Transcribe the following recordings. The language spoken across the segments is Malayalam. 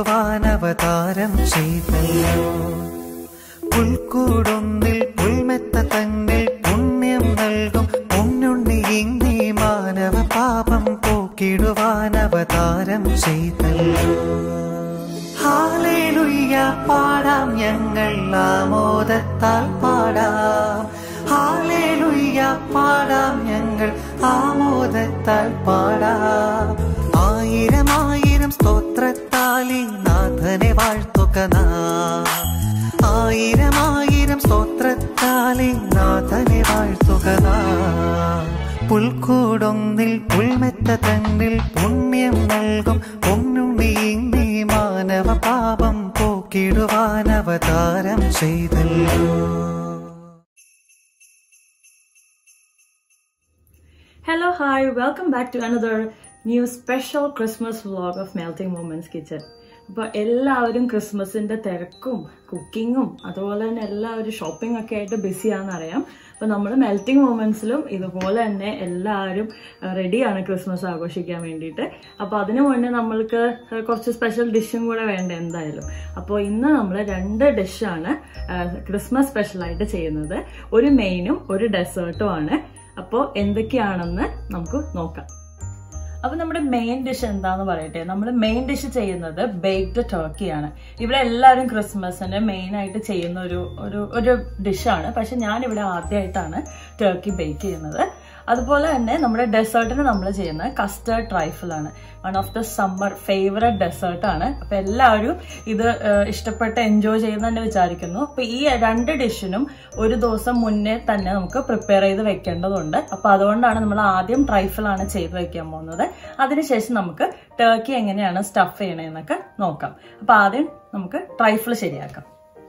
പോക്കിടുവാനവതാരം ചെയ്തല്ലോ പുൽക്കൂടൊന്നിൽ പുൽമെത്ത തന്നിൽ പുണ്യം നൽകും പൊന്നുണ്ണി ഇങ്ങി മാനവ പാപം പോക്കിടുവാനവതാരം ചെയ്തല്ലോ ഹാലേലുയ്യ പാടാം ഞങ്ങൾ ആമോദത്താൽ പാടാം ഹാലേലുയ്യ പാടാം ഞങ്ങൾ ആമോദത്താൽ പാടാം ആയിരം ആയിരം സ്തോത്രത്താലി നാഥനെ വാഴ്ത്തുക നാം ആയിരം ആയിരം സ്തോത്രത്താലി നാഥനെ വാഴ്ത്തുക നാം പുൽക്കൂടൊന്നിൽ പുൽമെത്ത തന്നിൽ പുണ്യം നൽകും പൊന്നുണ്ണി ഇങ്ങി മാനവ പാപം പോക്കിടുവാനവതാരം ചെയ്തല്ലോ Hello, hi, welcome back to another new special Christmas vlog of Melting Moments Kitchen. അപ്പോൾ എല്ലാവരും ക്രിസ്മസിന്റെ തിരക്കും കുക്കിങ്ങും അതുപോലെ തന്നെ എല്ലാവരും ഷോപ്പിംഗ് ഒക്കെ ആയിട്ട് ബിസിയാണെന്ന് അറിയാം അപ്പോൾ നമ്മൾ മെൽറ്റിംഗ് മൊമെന്റ്സിലും ഇതുപോലെ തന്നെ എല്ലാവരും റെഡിയാണ് ക്രിസ്മസ് ആഘോഷിക്കാൻ വേണ്ടിയിട്ട് അപ്പോൾ അതിനു മുന്നേ നമ്മൾക്ക് കുറച്ച് സ്പെഷ്യൽ ഡിഷും കൂടെ വേണ്ട എന്തായാലും അപ്പോൾ ഇന്ന് നമ്മൾ രണ്ട് ഡിഷാണ് ക്രിസ്മസ് സ്പെഷ്യലായിട്ട് ചെയ്യുന്നത് ഒരു മെയിനും ഒരു ഡെസേർട്ടും ആണ് അപ്പോൾ എന്തൊക്കെയാണെന്ന് നമുക്ക് നോക്കാം അപ്പൊ നമ്മുടെ മെയിൻ ഡിഷ് എന്താന്ന് പറയട്ടെ നമ്മൾ മെയിൻ ഡിഷ് ചെയ്യുന്നത് ബേക്ക്ഡ് ടർക്കിയാണ് ഇവിടെ എല്ലാവരും ക്രിസ്മസിന് മെയിൻ ആയിട്ട് ചെയ്യുന്ന ഒരു ഒരു ഒരു ഡിഷാണ് പക്ഷെ ഞാൻ ഇവിടെ ആദ്യമായിട്ടാണ് ടർക്കി ബേക്ക് ചെയ്യുന്നത് അതുപോലെ തന്നെ നമ്മുടെ ഡെസേർട്ടിന് നമ്മൾ ചെയ്യുന്നത് കസ്റ്റേർഡ് ട്രൈഫിൾ ആണ് one of the summer favourite dessert ആണ് അപ്പൊ എല്ലാവരും ഇത് ഏഹ്, ഇഷ്ടപ്പെട്ട് എൻജോയ് ചെയ്യുന്നെന്ന് വിചാരിക്കുന്നു അപ്പൊ ഈ രണ്ട് ഡിഷിനും ഒരു ദിവസം മുന്നേ തന്നെ നമുക്ക് പ്രിപ്പയർ ചെയ്ത് വെക്കേണ്ടതുണ്ട് അപ്പൊ അതുകൊണ്ടാണ് നമ്മൾ ആദ്യം ട്രൈഫിൾ ആണ് ചെയ്ത് വെക്കാൻ പോകുന്നത് അതിനുശേഷം നമുക്ക് ടർക്കി എങ്ങനെയാണ് സ്റ്റഫ് ചെയ്യണതെന്നൊക്കെ നോക്കാം അപ്പൊ ആദ്യം നമുക്ക് ട്രൈഫിൾ ശരിയാക്കാം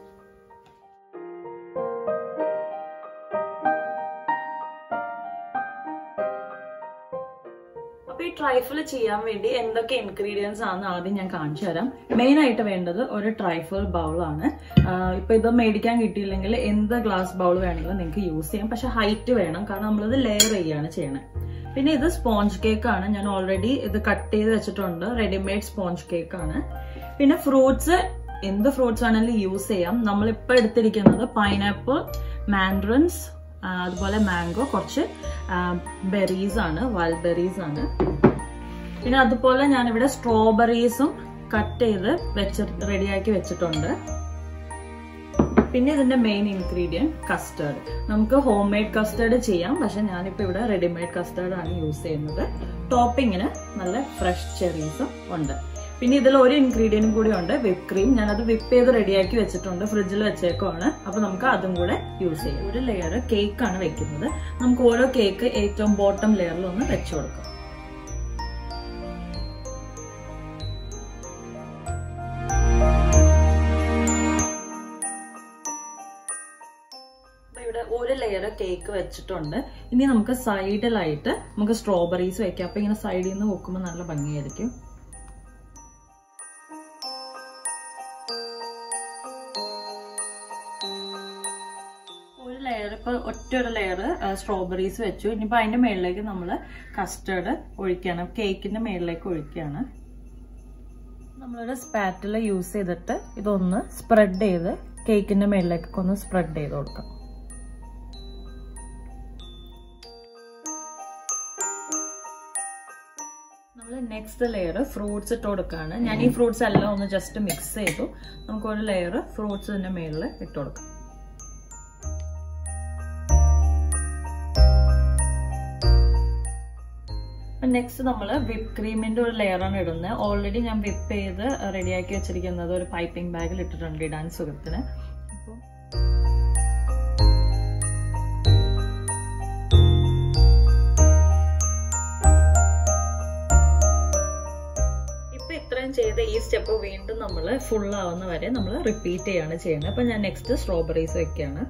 അപ്പൊ ഈ ട്രൈഫിൾ ചെയ്യാൻ വേണ്ടി എന്തൊക്കെ ഇൻഗ്രീഡിയൻസ് ആണെന്ന് ആദ്യം ഞാൻ കാണിച്ചു തരാം മെയിൻ ആയിട്ട് വേണ്ടത് ഒരു ട്രൈഫിൾ ബൗൾ ആണ് ആഹ് ഇപ്പൊ ഇത് മേടിക്കാൻ കിട്ടിയില്ലെങ്കിൽ എന്ത് ഗ്ലാസ് ബൗൾ വേണമെങ്കിലും നിങ്ങൾക്ക് യൂസ് ചെയ്യാം പക്ഷെ ഹൈറ്റ് വേണം കാരണം നമ്മളിത് ലെയർ ചെയ്യാണ് ചെയ്യണത് പിന്നെ ഇത് സ്പോഞ്ച് കേക്ക് ആണ് ഞാൻ ഓൾറെഡി ഇത് കട്ട് ചെയ്ത് വെച്ചിട്ടുണ്ട് റെഡിമെയ്ഡ് സ്പോഞ്ച് കേക്ക് ആണ് പിന്നെ ഫ്രൂട്ട്സ് എന്ത് ഫ്രൂട്ട്സ് ആണെങ്കിലും യൂസ് ചെയ്യാം നമ്മളിപ്പോൾ എടുത്തിരിക്കുന്നത് പൈനാപ്പിൾ മാൻഡ്രൻസ് അതുപോലെ മാംഗോ കുറച്ച് ബെറീസ് ആണ് വൈൽഡ് ബെറീസ് ആണ് പിന്നെ അതുപോലെ ഞാനിവിടെ സ്ട്രോബെറീസും കട്ട് ചെയ്ത് വെച്ച് റെഡിയാക്കി വെച്ചിട്ടുണ്ട് പിന്നെ ഇതിന്റെ മെയിൻ ഇൻഗ്രീഡിയൻറ്റ് കസ്റ്റേർഡ് നമുക്ക് ഹോം മെയ്ഡ് കസ്റ്റേർഡ് ചെയ്യാം പക്ഷെ ഞാനിപ്പോൾ ഇവിടെ റെഡിമെയ്ഡ് കസ്റ്റേർഡ് ആണ് യൂസ് ചെയ്യുന്നത് ടോപ്പിങ്ങിന് നല്ല ഫ്രഷ് ചെറീസും ഉണ്ട് പിന്നെ ഇതിൽ ഒരു ഇൻഗ്രീഡിയൻറ്റും കൂടി ഉണ്ട് വിപ്പ് ക്രീം ഞാനത് വിപ്പ് ചെയ്ത് റെഡിയാക്കി വെച്ചിട്ടുണ്ട് ഫ്രിഡ്ജിൽ വെച്ചേക്കുവാണ് അപ്പൊ നമുക്ക് അതും കൂടെ യൂസ് ചെയ്യാം ഒരു ലെയർ കേക്ക് ആണ് വെക്കുന്നത് നമുക്ക് ഓരോ കേക്ക് ഏറ്റവും ബോട്ടം ലെയറിൽ ഒന്ന് വെച്ചു കൊടുക്കാം അപ്പൊ ഇവിടെ ഒരു ലെയർ കേക്ക് വെച്ചിട്ടുണ്ട് ഇനി നമുക്ക് സൈഡിലായിട്ട് നമുക്ക് സ്ട്രോബെറീസ് വെക്കാം അപ്പൊ ഇങ്ങനെ സൈഡിൽ നിന്ന് നോക്കുമ്പോൾ നല്ല ഭംഗിയായിരിക്കും ഒരു ലെയർ ഇപ്പൊ ഒറ്റ ഒരു ലെയർ സ്ട്രോബെറീസ് വെച്ചു ഇനിയിപ്പോ അതിന്റെ മേളിലേക്ക് നമ്മൾ കസ്റ്റേർഡ് ഒഴിക്കുകയാണ് കേക്കിന്റെ മേളിലേക്ക് ഒഴിക്കുകയാണ് നമ്മളൊരു സ്പാറ്റില യൂസ് ചെയ്തിട്ട് ഇതൊന്ന് സ്പ്രെഡ് ചെയ്ത് കേക്കിന്റെ മേളിലേക്കൊക്കെ ഒന്ന് സ്പ്രെഡ് ചെയ്ത് കൊടുക്കാം നമ്മൾ നെക്സ്റ്റ് ലെയർ ഫ്രൂട്ട്സ് ഇട്ട് കൊടുക്കുകയാണ് ഞാൻ ഈ ഫ്രൂട്ട്സ് എല്ലാം ഒന്ന് ജസ്റ്റ് മിക്സ് ചെയ്തു നമുക്ക് ഒരു ലെയർ ഫ്രൂട്ട്സ് ഇതിന്റെ മേളിൽ ഇട്ട് കൊടുക്കാം നെക്സ്റ്റ് നമ്മൾ വിപ്പ് ക്രീമിന്റെ ഒരു ലെയർ ആണ് ഇടുന്നത് ഓൾറെഡി ഞാൻ വിപ്പ് ചെയ്ത് റെഡിയാക്കി വെച്ചിരിക്കുന്നത് ഒരു പൈപ്പിംഗ് ബാഗിൽ ഇട്ടിട്ടുണ്ട് ഇടാൻ സുഖത്തിന് അപ്പോൾ ഇപ്പൊ ഇത്രയും ചെയ്ത ഈ സ്റ്റെപ്പ് വീണ്ടും നമ്മൾ ഫുൾ ആവുന്ന വരെ നമ്മൾ റിപ്പീറ്റ് ചെയ്യാണ് ചെയ്യുന്നത് അപ്പൊ ഞാൻ നെക്സ്റ്റ് സ്ട്രോബെറീസ് വെക്കുകയാണ്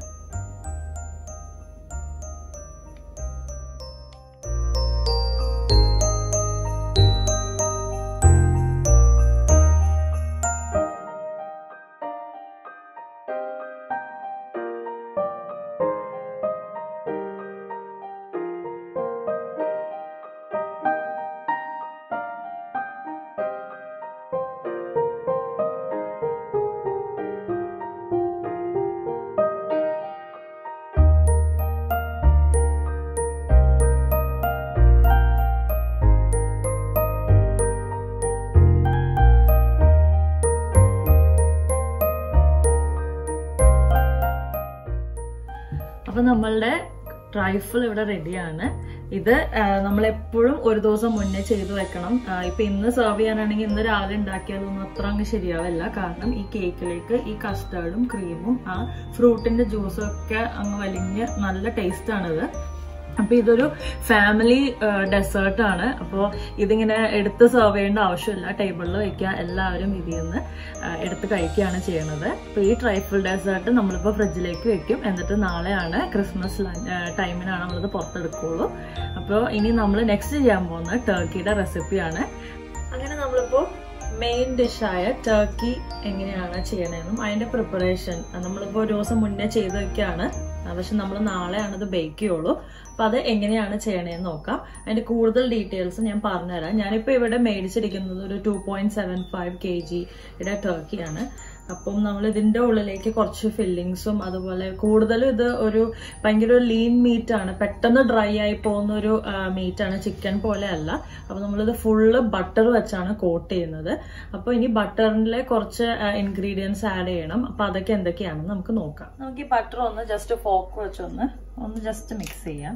അപ്പൊ നമ്മളുടെ ട്രൈഫിൾ ഇവിടെ റെഡിയാണ് ഇത് നമ്മൾ എപ്പോഴും ഒരു ദിവസം മുന്നേ ചെയ്തു വെക്കണം ആ, ഇപ്പൊ ഇന്ന് സെർവ് ചെയ്യാനാണെങ്കിൽ ഇന്ന് രാവിലെ ഉണ്ടാക്കിയതൊന്നും അത്ര അങ്ങ് ശരിയാവില്ല കാരണം ഈ കേക്കിലേക്ക് ഈ കസ്റ്റേർഡും ക്രീമും ആ ഫ്രൂട്ടിന്റെ ജ്യൂസും ഒക്കെ അങ്ങ് വലിഞ്ഞ് നല്ല ടേസ്റ്റ് ആണിത് അപ്പൊ ഇതൊരു ഫാമിലി ഡെസേർട്ട് ആണ് അപ്പോൾ ഇതിങ്ങനെ എടുത്ത് സെർവ് ചെയ്യേണ്ട ആവശ്യമില്ല ടേബിളിൽ വെക്കുക എല്ലാവരും ഇതിൽ നിന്ന് ആ, എടുത്ത് കഴിക്കുകയാണ് ചെയ്യുന്നത് അപ്പൊ ഈ ട്രൈഫിൾ ഡെസേർട്ട് നമ്മളിപ്പോൾ ഫ്രിഡ്ജിലേക്ക് വെക്കും എന്നിട്ട് നാളെയാണ് ക്രിസ്മസ് ടൈമിനാണ് നമ്മളിത് പുറത്തെടുക്കുള്ളൂ അപ്പോൾ ഇനി നമ്മൾ നെക്സ്റ്റ് ചെയ്യാൻ പോകുന്നത് ടർക്കിയുടെ റെസിപ്പിയാണ് അങ്ങനെ നമ്മളിപ്പോൾ മെയിൻ ഡിഷായ ടർക്കി എങ്ങനെയാണ് ചെയ്യണതെന്നും അതിന്റെ പ്രിപ്പറേഷൻ നമ്മളിപ്പോൾ ഒരു ദിവസം മുന്നേ ചെയ്ത് വെക്കുകയാണ് ആ, പക്ഷെ നമ്മൾ നാളെയാണ് ഇത് ബേക്ക് ചെയ്യുള്ളൂ അപ്പൊ അത് എങ്ങനെയാണ് ചെയ്യണേന്ന് നോക്കാം അതിന്റെ കൂടുതൽ ഡീറ്റെയിൽസ് ഞാൻ പറഞ്ഞുതരാം ഞാനിപ്പോൾ ഇവിടെ മേടിച്ചിരിക്കുന്നത് ഒരു two point seven five K ജിയുടെ ടർക്കിയാണ് അപ്പം നമ്മൾ ഇതിന്റെ ഉള്ളിലേക്ക് കുറച്ച് ഫില്ലിങ്സും അതുപോലെ കൂടുതലും ഇത് ഒരു ഭയങ്കര ഒരു ലീൻ മീറ്റ് ആണ് പെട്ടെന്ന് ഡ്രൈ ആയി പോകുന്ന ഒരു മീറ്റ് ആണ് ചിക്കൻ പോലെ അല്ല അപ്പൊ നമ്മളിത് ഫുള്ള് ബട്ടർ വെച്ചാണ് കോട്ട് ചെയ്യുന്നത് അപ്പൊ ഇനി ബട്ടറിലെ കുറച്ച് ഇൻഗ്രീഡിയൻസ് ആഡ് ചെയ്യണം അപ്പൊ അതൊക്കെ എന്തൊക്കെയാണെന്ന് നമുക്ക് നോക്കാം നമുക്ക് ഈ ബട്ടർ ഒന്ന് ജസ്റ്റ് ഫോക്ക് വെച്ചൊന്ന് ഒന്ന് ജസ്റ്റ് മിക്സ് ചെയ്യാം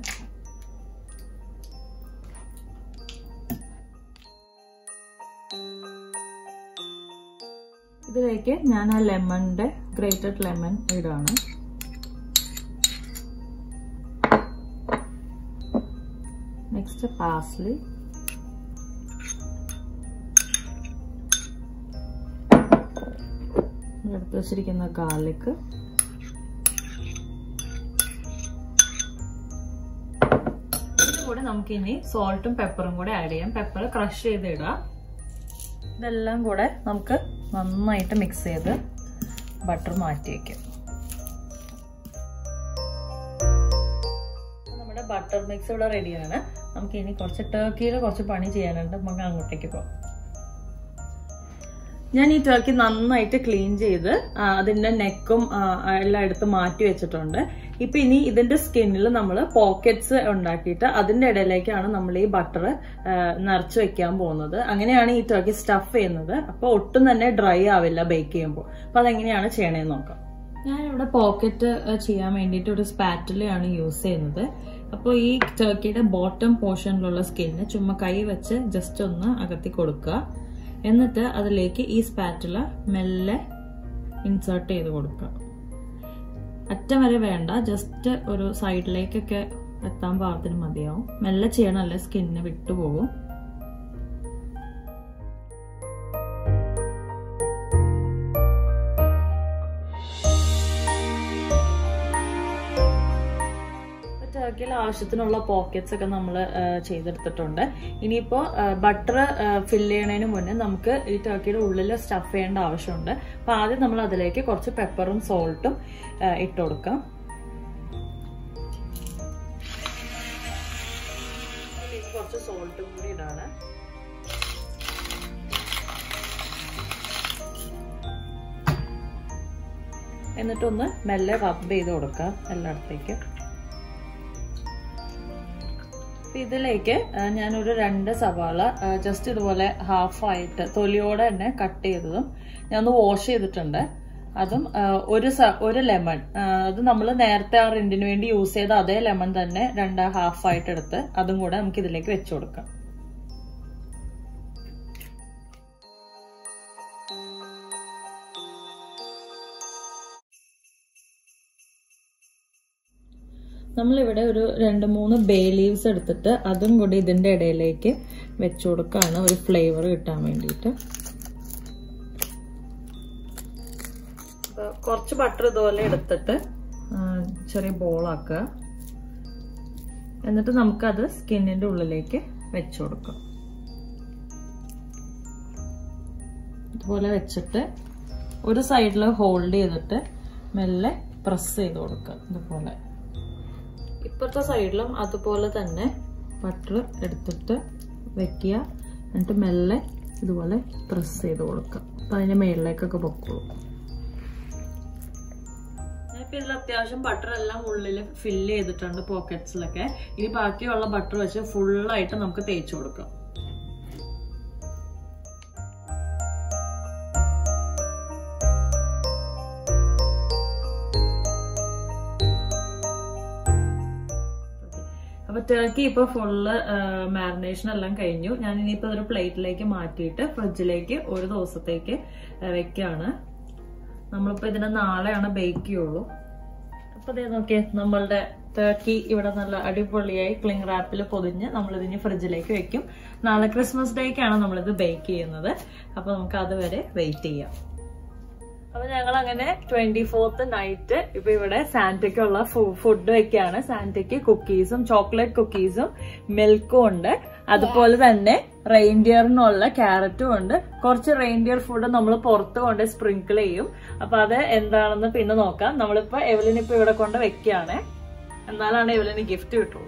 ഇതിലേക്ക് ഞാൻ ആ ലെമണിന്റെ ഗ്രേറ്റഡ് ലെമൺ ഇടാണ് നെക്സ്റ്റ് പാസ്ലി എടുത്ത് വെച്ചിരിക്കുന്ന ഗാർലിക് കൂടെ നമുക്ക് ഇനി സോൾട്ടും പെപ്പറും കൂടെ ആഡ് ചെയ്യാം പെപ്പർ ക്രഷ് ചെയ്ത് ഇടാം ഇതെല്ലാം കൂടെ നമുക്ക് നന്നായിട്ട് മിക്സ് ചെയ്ത് ബട്ടർ മാറ്റി വയ്ക്കാം നമ്മുടെ ബട്ടർ മിക്സ് ഇവിടെ റെഡിയാണ് നമുക്ക് ഇനി കുറച്ച് ടർക്കിയിൽ കുറച്ച് പണി ചെയ്യാനുണ്ട് നമുക്ക് അങ്ങോട്ടേക്ക് പോകാം ഞാൻ ഈ ടർക്കി നന്നായിട്ട് ക്ലീൻ ചെയ്ത് ആ, അതിന്റെ നെക്കും എല്ലാം എടുത്ത് മാറ്റി വെച്ചിട്ടുണ്ട് ഇപ്പൊ ഇനി ഇതിന്റെ സ്കിന്നിൽ നമ്മൾ പോക്കറ്റ്സ് ഉണ്ടാക്കിയിട്ട് അതിന്റെ ഇടയിലേക്കാണ് നമ്മൾ ഈ ബട്ടർ നിറച്ച് വെക്കാൻ പോകുന്നത് അങ്ങനെയാണ് ഈ ടർക്കി സ്റ്റഫ് ചെയ്യുന്നത് അപ്പൊ ഒട്ടും തന്നെ ഡ്രൈ ആവില്ല ബേക്ക് ചെയ്യുമ്പോൾ അപ്പൊ അതെങ്ങനെയാണ് ചെയ്യണേന്ന് നോക്കാം ഞാനിവിടെ പോക്കറ്റ് ചെയ്യാൻ വേണ്ടിയിട്ട് ഒരു സ്പാറ്റിലാണ് യൂസ് ചെയ്യുന്നത് അപ്പോൾ ഈ ടർക്കിയുടെ ബോട്ടം പോർഷനിലുള്ള സ്കിന്ന് ചുമ്മാ കൈ വെച്ച് ജസ്റ്റ് ഒന്ന് അകത്തി കൊടുക്കുക എന്നിട്ട് അതിലേക്ക് ഈ സ്പാറ്റുല മെല്ലെ ഇൻസേർട്ട് ചെയ്ത് കൊടുക്കുക അറ്റം വരെ വേണ്ട ജസ്റ്റ് ഒരു സൈഡിലേക്കൊക്കെ എത്താൻ പാകത്തിന് മതിയാവും മെല്ലെ ചെയ്യണമല്ലേ സ്കിന്ന് വിട്ടുപോകും ടർക്കിയിൽ ആവശ്യത്തിനുള്ള പോക്കറ്റ്സ് ഒക്കെ നമ്മൾ ചെയ്തെടുത്തിട്ടുണ്ട് ഇനിയിപ്പോ ബട്ടർ ഫില്ല് ചെയ്യണതിന് മുന്നേ നമുക്ക് ഈ ടർക്കിയുടെ ഉള്ളിൽ സ്റ്റഫ് ചെയ്യേണ്ട ആവശ്യമുണ്ട് അപ്പൊ ആദ്യം നമ്മൾ അതിലേക്ക് കുറച്ച് പെപ്പറും സോൾട്ടും ഇട്ട് കൊടുക്കാം അതിലേക്ക് കുറച്ച് സോൾട്ടും കൂടി ഇടാണ് എന്നിട്ടൊന്ന് മെല്ലെ റബ്ബ് ചെയ്ത് കൊടുക്കാം എല്ലായിടത്തേക്കും അപ്പൊ ഇതിലേക്ക് ആ, ഞാനൊരു രണ്ട് സവാള ജസ്റ്റ് ഇതുപോലെ ഹാഫ് ആയിട്ട് തൊലിയോടെ തന്നെ കട്ട് ചെയ്തതും ഞാൻ ഒന്ന് വാഷ് ചെയ്തിട്ടുണ്ട് അതും ആ, ഒരു സ- ഒരു ലെമൺ അത് നമ്മൾ നേരത്തെ ആ റിന്റിന് വേണ്ടി യൂസ് ചെയ്ത അതേ ലെമൺ തന്നെ രണ്ട് ഹാഫ് ആയിട്ട് എടുത്ത് അതും കൂടെ നമുക്ക് ഇതിലേക്ക് വെച്ചു കൊടുക്കാം നമ്മളിവിടെ ഒരു രണ്ട് മൂന്ന് ബേ ലീവ്സ് എടുത്തിട്ട് അതും കൂടി ഇതിന്റെ ഇടയിലേക്ക് വെച്ചു കൊടുക്കുകയാണ് ഒരു ഫ്ലേവർ കിട്ടാൻ വേണ്ടിയിട്ട് അപ്പൊ കുറച്ച് ബട്ടർ ഇതുപോലെ എടുത്തിട്ട് ആ, ചെറിയ ബോളാക്കുക എന്നിട്ട് നമുക്കത് സ്കിന്നിന്റെ ഉള്ളിലേക്ക് വെച്ചു കൊടുക്കാം ഇതുപോലെ വെച്ചിട്ട് ഒരു സൈഡിൽ ഹോൾഡ് ചെയ്തിട്ട് മെല്ലെ പ്രസ് ചെയ്ത് കൊടുക്കുക ഇതുപോലെ ഇപ്പുറത്തെ സൈഡിലും അതുപോലെ തന്നെ ബട്ടർ എടുത്തിട്ട് വെക്കുക എന്നിട്ട് മെല്ലെ ഇതുപോലെ പ്രസ് ചെയ്ത് കൊടുക്കുക അപ്പൊ അതിന്റെ മേളിലേക്കൊക്കെ പൊക്കോളും ഞാനിപ്പോ ഇതിൽ അത്യാവശ്യം ബട്ടർ എല്ലാം ഉള്ളിൽ ഫില്ല് ചെയ്തിട്ടുണ്ട് പോക്കറ്റ്സിലൊക്കെ ഇനി ബാക്കിയുള്ള ബട്ടർ വെച്ച് ഫുള്ളായിട്ട് നമുക്ക് തേച്ച് കൊടുക്കാം ടർക്കി ഇപ്പൊ ഫുള്ള് മാരിനേഷൻ എല്ലാം കഴിഞ്ഞു ഞാൻ ഇനിയിപ്പോ ഒരു പ്ലേറ്റിലേക്ക് മാറ്റിയിട്ട് ഫ്രിഡ്ജിലേക്ക് ഒരു ദിവസത്തേക്ക് ആ, വെക്കാണ് നമ്മളിപ്പോ ഇതിനെ നാളെയാണ് ബേക്ക് ചെയ്യുള്ളൂ അപ്പൊ ദേ നോക്കിയേ നമ്മളുടെ ടർക്കി ഇവിടെ നല്ല അടിപൊളിയായി ക്ലിങ് റാപ്പിൽ പൊതിഞ്ഞ് നമ്മൾ ഇതിന് ഫ്രിഡ്ജിലേക്ക് വെക്കും നാളെ ക്രിസ്മസ് ഡേക്കാണ് നമ്മളിത് ബേക്ക് ചെയ്യുന്നത് അപ്പൊ നമുക്ക് അതുവരെ വെയിറ്റ് ചെയ്യാം അപ്പൊ ഞങ്ങൾ അങ്ങനെ ട്വന്റി ഫോർത്ത് നൈറ്റ് ഇപ്പൊ ഇവിടെ സാന്റയ്ക്കുള്ള ഫുഡ് വെക്കാണ് സാന്റയ്ക്ക് കുക്കീസും ചോക്ലേറ്റ് കുക്കീസും മിൽക്കും ഉണ്ട് അതുപോലെ തന്നെ റെയിൻഡിയറിനുള്ള ക്യാരറ്റും ഉണ്ട് കുറച്ച് റെയിൻഡിയർ ഫുഡ് നമ്മൾ പുറത്ത് കൊണ്ട് സ്പ്രിങ്കിൾ ചെയ്യും അപ്പൊ അത് എന്താണെന്ന് പിന്നെ നോക്കാം നമ്മളിപ്പോ എവലിന് ഇപ്പൊ ഇവിടെ കൊണ്ട് വെക്കുകയാണ് എന്നാലാണ് എവലിന് ഗിഫ്റ്റ് കിട്ടുള്ളൂ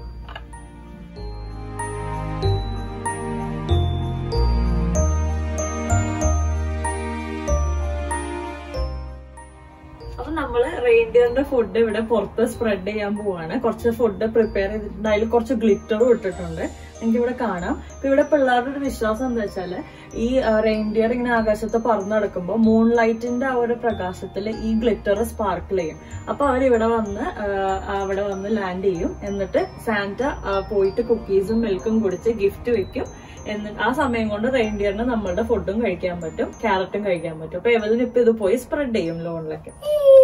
അപ്പൊ നമ്മള് റെയിൻഡിയറിന്റെ ഫുഡ് ഇവിടെ പുറത്ത് സ്പ്രെഡ് ചെയ്യാൻ പോവാണ് കുറച്ച് ഫുഡ് പ്രിപ്പയർ ചെയ്തിട്ടുണ്ട് അതിൽ കുറച്ച് ഗ്ലിറ്ററും ഇട്ടിട്ടുണ്ട് നിങ്ങൾക്ക് ഇവിടെ കാണാം ഇപ്പൊ ഇവിടെ പിള്ളേരുടെ ഒരു വിശ്വാസം എന്താ വെച്ചാല് ഈ റെയിൻഡിയർ ഇങ്ങനെ ആകാശത്ത് പറന്നു നടക്കുമ്പോൾ മൂൺ ലൈറ്റിന്റെ ആ ഒരു പ്രകാശത്തിൽ ഈ ഗ്ലിറ്റർ സ്പാർക്കിൾ ചെയ്യും അപ്പൊ അവരിവിടെ വന്ന് ആ, അവിടെ വന്ന് ലാൻഡ് ചെയ്യും എന്നിട്ട് സാന്റ ആ, പോയിട്ട് കുക്കീസും മിൽക്കും കുടിച്ച് ഗിഫ്റ്റ് വെക്കും എന്നിട്ട് ആ സമയം കൊണ്ട് റെയിൻഡിയറിന് നമ്മളുടെ ഫുഡും കഴിക്കാൻ പറ്റും ക്യാരറ്റും കഴിക്കാൻ പറ്റും അപ്പൊ എവലിന് ഇപ്പൊ ഇത് പോയി സ്പ്രെഡ് ചെയ്യും ലോണിലൊക്കെ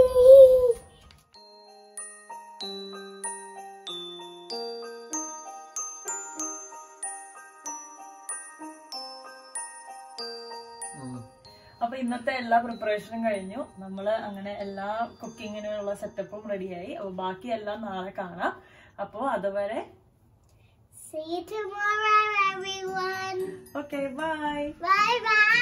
അപ്പൊ ഇന്നത്തെ എല്ലാ പ്രിപ്പറേഷനും കഴിഞ്ഞു നമ്മള് അങ്ങനെ എല്ലാ കുക്കിങ്ങിനുള്ള സെറ്റപ്പും റെഡിയായി അപ്പൊ ബാക്കി എല്ലാം നാളെ കാണാം അപ്പോ അതുവരെ See you tomorrow, everyone. Okay bye Bye bye.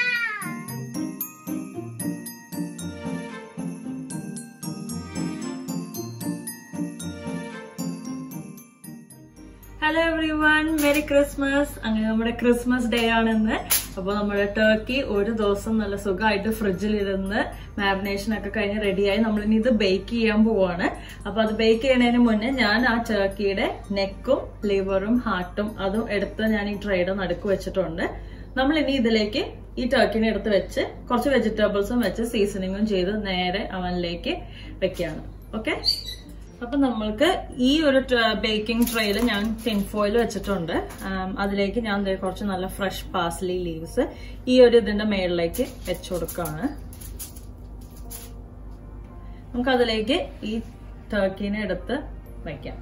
Hello everyone merry Christmas അങ്ങനെ നമ്മുടെ ക്രിസ്മസ് ഡേ ആണെന്ന് അപ്പൊ നമ്മുടെ ടർക്കി ഒരു ദിവസം നല്ല സുഖമായിട്ട് ഫ്രിഡ്ജിൽ ഇരുന്ന് മാരിനേഷൻ ഒക്കെ കഴിഞ്ഞ് റെഡിയായി നമ്മളിനി ഇത് ബേക്ക് ചെയ്യാൻ പോവാണ് അപ്പൊ അത് ബേക്ക് ചെയ്യുന്നതിന് മുന്നേ ഞാൻ ആ ടർക്കിയുടെ നെക്കും ലിവറും ഹാർട്ടും അതും എടുത്ത് ഞാൻ ഈ ട്രേയുടെ നടുക്ക് വെച്ചിട്ടുണ്ട് നമ്മൾ ഇനി ഇതിലേക്ക് ഈ ടർക്കിനെ എടുത്ത് വെച്ച് കുറച്ച് വെജിറ്റബിൾസും വെച്ച് സീസണിങ്ങും ചെയ്ത് നേരെ അവനിലേക്ക് വെക്കുകയാണ് ഓക്കെ അപ്പൊ നമ്മൾക്ക് ഈ ഒരു ബേക്കിംഗ് ട്രേയിൽ ഞാൻ ടിൻഫോയിൽ വെച്ചിട്ടുണ്ട് ആം, അതിലേക്ക് ഞാൻ ദേ കുറച്ച് നല്ല ഫ്രഷ് പാസ്ലി ലീവ്സ് ഈ ഒരു ഇതിന്റെ മേളിലേക്ക് വെച്ചു കൊടുക്കുകയാണ് നമുക്ക് അതിലേക്ക് ഈ ടർക്കീനെ എടുത്ത് വയ്ക്കാം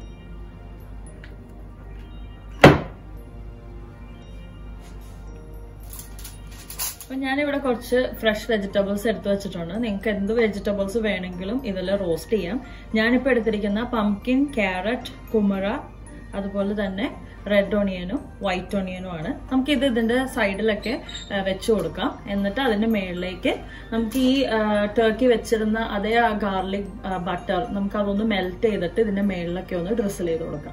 അപ്പൊ ഞാനിവിടെ കുറച്ച് ഫ്രഷ് വെജിറ്റബിൾസ് എടുത്തു വെച്ചിട്ടുണ്ട് നിങ്ങൾക്ക് എന്ത് വെജിറ്റബിൾസ് വേണമെങ്കിലും ഇതിൽ റോസ്റ്റ് ചെയ്യാം ഞാനിപ്പോൾ എടുത്തിരിക്കുന്ന പംകിൻ ക്യാരറ്റ് കുമറ അതുപോലെ തന്നെ റെഡ് ഓണിയനും വൈറ്റ് ഓണിയനും ആണ് നമുക്ക് ഇത് ഇതിന്റെ സൈഡിലൊക്കെ ആ, വെച്ച് കൊടുക്കാം എന്നിട്ട് അതിന്റെ മേളിലേക്ക് നമുക്ക് ഈ ടർക്കി വെച്ചിരുന്ന അതേ ആ ഗാർലിക് ബട്ടർ നമുക്ക് അതൊന്ന് മെൽറ്റ് ചെയ്തിട്ട് ഇതിന്റെ മേളിലൊക്കെ ഒന്ന് ഡ്രിസിൽ ചെയ്ത് കൊടുക്കാം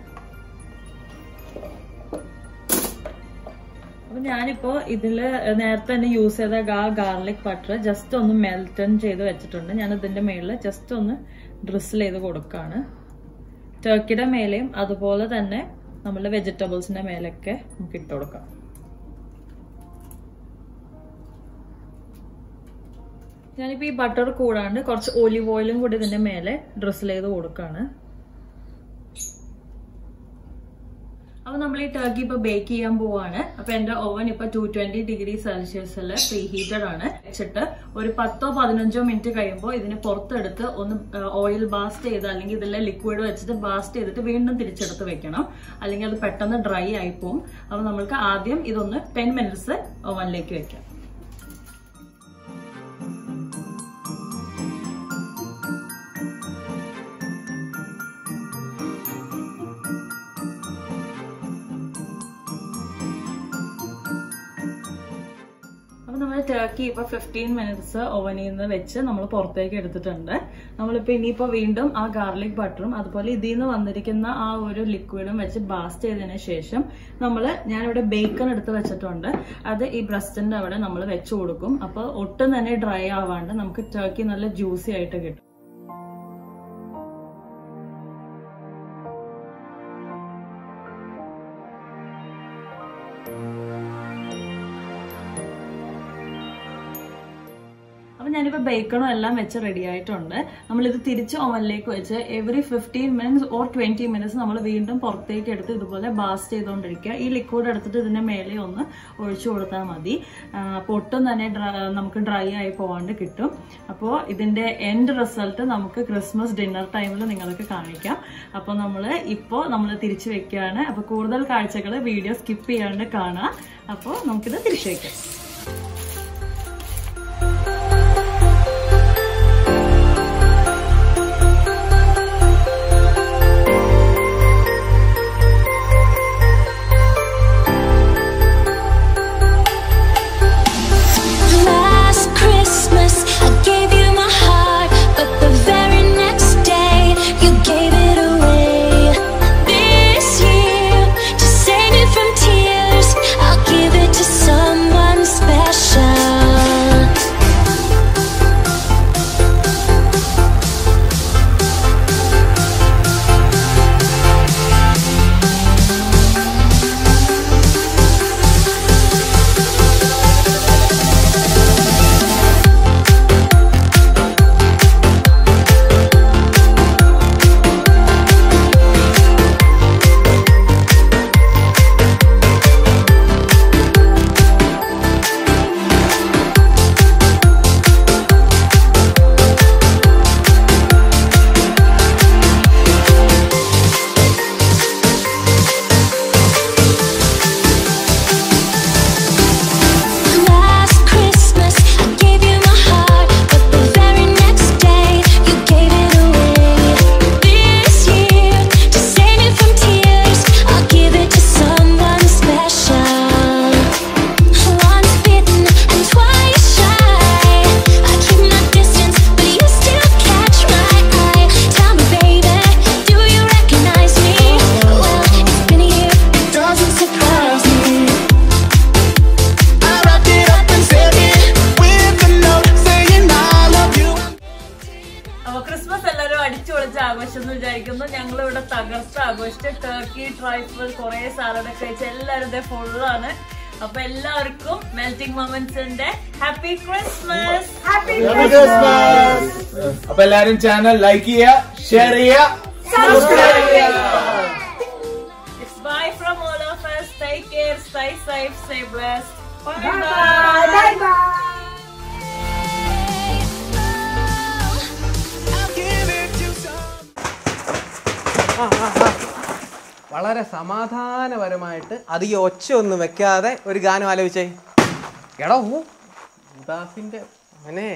അപ്പൊ ഞാനിപ്പോ ഇതില് നേരത്തെ തന്നെ യൂസ് ചെയ്ത ആ ഗാർലിക് ബട്ടർ ജസ്റ്റ് ഒന്ന് മെൽറ്റൺ ചെയ്ത് വെച്ചിട്ടുണ്ട് ഞാൻ ഇതിന്റെ മേളിൽ ജസ്റ്റ് ഒന്ന് ഡ്രിസിൽ ചെയ്ത് കൊടുക്കാണ് ടർക്കിയുടെ മേലെയും അതുപോലെ തന്നെ നമ്മളുടെ വെജിറ്റബിൾസിന്റെ മേലൊക്കെ നമുക്ക് ഇട്ട് കൊടുക്കാം ഞാനിപ്പോ ഈ ബട്ടർ കൂടാണ്ട് കുറച്ച് ഒലിവ് ഓയിലും കൂടി ഇതിന്റെ മേലെ ഡ്രിസിൽ ചെയ്ത് കൊടുക്കാണ് അപ്പൊ നമ്മൾ ഈ ടർക്കി ഇപ്പൊ ബേക്ക് ചെയ്യാൻ പോവാണ് അപ്പൊ എന്റെ ഓവൻ ഇപ്പൊ ടു ട്വന്റി ഡിഗ്രി സെൽഷ്യസിൽ പ്രീ ഹീറ്റഡ് ആണ് വെച്ചിട്ട് ഒരു പത്തോ പതിനഞ്ചോ മിനിറ്റ് കഴിയുമ്പോൾ ഇതിനെ പുറത്തെടുത്ത് ഒന്ന് ഓയിൽ ബാസ്റ്റ് ചെയ്ത് അല്ലെങ്കിൽ ഇതിലെ ലിക്വിഡ് വെച്ചിട്ട് ബാസ്റ്റ് ചെയ്തിട്ട് വീണ്ടും തിരിച്ചെടുത്ത് വെക്കണം അല്ലെങ്കിൽ അത് പെട്ടെന്ന് ഡ്രൈ ആയി പോകും അപ്പൊ നമ്മൾക്ക് ആദ്യം ഇതൊന്ന് ടെൻ മിനിറ്റ്സ് ഓവനിലേക്ക് വെക്കാം അപ്പൊ നമ്മൾ ടർക്കി ഇപ്പൊ ഫിഫ്റ്റീൻ മിനിറ്റ്സ് ഓവനിൽ നിന്ന് വെച്ച് നമ്മൾ പുറത്തേക്ക് എടുത്തിട്ടുണ്ട് നമ്മളിപ്പോ ഇനിയിപ്പോ വീണ്ടും ആ ഗാർലിക് ബട്ടറും അതുപോലെ ഇതിൽ നിന്ന് വന്നിരിക്കുന്ന ആ ഒരു ലിക്വിഡും വെച്ച് ബാസ്റ്റ് ചെയ്തതിന് ശേഷം നമ്മൾ ഞാനിവിടെ ബേക്കൺ എടുത്ത് വെച്ചിട്ടുണ്ട് അത് ഈ ബ്രസ്റ്റിന്റെ അവിടെ നമ്മൾ വെച്ച് കൊടുക്കും അപ്പൊ ഒട്ടും തന്നെ ഡ്രൈ ആവാണ്ട് നമുക്ക് ടർക്കി നല്ല ജ്യൂസി ആയിട്ട് കിട്ടും അപ്പൊ അപ്പൊ ഞാനിപ്പോ ബേക്കണും എല്ലാം വെച്ച് റെഡി ആയിട്ടുണ്ട് നമ്മളിത് തിരിച്ച് ഓവനിലേക്ക് വെച്ച് every fifteen minutes or twenty minutes നമ്മൾ വീണ്ടും പുറത്തേക്ക് എടുത്ത് ഇതുപോലെ ബാസ്റ്റ് ചെയ്തുകൊണ്ടിരിക്കുക ഈ ലിക്വിഡ് എടുത്തിട്ട് ഇതിന്റെ മേലെ ഒന്ന് ഒഴിച്ചു കൊടുത്താൽ മതി ആ, അപ്പൊ ഒട്ടും തന്നെ dry- നമുക്ക് ഡ്രൈ ആയി പോവാണ്ട് കിട്ടും അപ്പോൾ ഇതിന്റെ എൻഡ് റിസൾട്ട് നമുക്ക് ക്രിസ്മസ് ഡിന്നർ ടൈമിൽ നിങ്ങൾക്ക് കാണിക്കാം അപ്പൊ നമ്മൾ ഇപ്പോൾ നമ്മൾ തിരിച്ചു വെക്കുകയാണ് അപ്പൊ കൂടുതൽ കാഴ്ചകൾ വീഡിയോ സ്കിപ്പ് ചെയ്യാണ്ട് കാണാം അപ്പോൾ നമുക്കിത് തിരിച്ചു വെക്കാം Last Christmas, I gave you my heart, but the very next day, you gave it away. This year, to save me from tears, I'll give it to someone special. Last Christmas, I gave you my heart, but the very next day, you gave it away. This year, to save me from tears, I'll give it to someone special. Once bitten and twice shy, I keep my distance, but you still catch my eye. Tell me, baby, do you recognize me? Well, it's been a year, it doesn't surprise me. I wrapped it up and sent it with a note saying I love you. അപ്പൊ ക്രിസ്മസ് എല്ലാവരും അടിച്ചു പൊളിച്ച് ആഘോഷം എന്ന് വിചാരിക്കുന്നു ഞങ്ങൾ ഇവിടെ തകർത്ത് ആഘോഷിച്ച് ടർക്കി ട്രൈഫിൾ കുറെ സാലഡ് ഒക്കെ വെച്ച് എല്ലാവരും ഇതേ ഫുള്ളാണ് അപ്പൊ എല്ലാവർക്കും മെൽറ്റിംഗ് മൊമെന്റ്സിന്റെ ഹാപ്പി ക്രിസ്മസ് ഹാപ്പി അപ്പൊ എല്ലാരും ചാനൽ ലൈക്ക് ചെയ്യുക ഷെയർ ചെയ്യുക സബ്സ്ക്രൈബ് ചെയ്യുക It's bye from all of us. Take care, stay safe, stay blessed. Bye bye. Bye bye. I'll give it to some. വളരെ സമാധാനപരമായിട്ട് അധികം ഒച്ച ഒന്നും വെക്കാതെ ഒരു ഗാനം ആലോചിച്ചേ എടാ ഊ ഉദാസിന്റെ അവനെ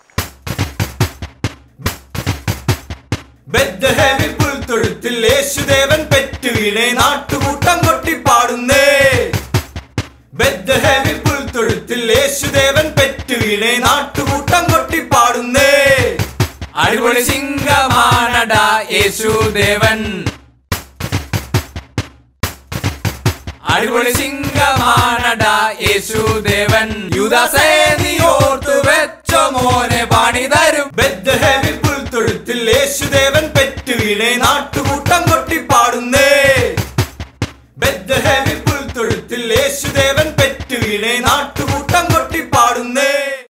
ബെത്ലഹേമിൽ പുൽത്തൊഴുത്തിൽ യേശുദേവൻ പെറ്റുവീണെ നാട്ടുകൂട്ടം കൊട്ടിപ്പാടുന്നേ ബെത്ലഹേമിൽ പുൽത്തൊഴുത്തിൽ യേശുദേവൻ പെറ്റുവീണെ നാട്ടുകൂട്ടം കൊട്ടിപ്പാടുന്നേ അടിപൊളി സിംഗമാണടാ യേശുദേവൻ അടിപൊളി സിംഗമാണടാ യേശുദേവൻ യുദാസേ നീ ഓർത്തു വെച്ചോ മോനെ പണി തരും ബെത്ലഹേമിൽ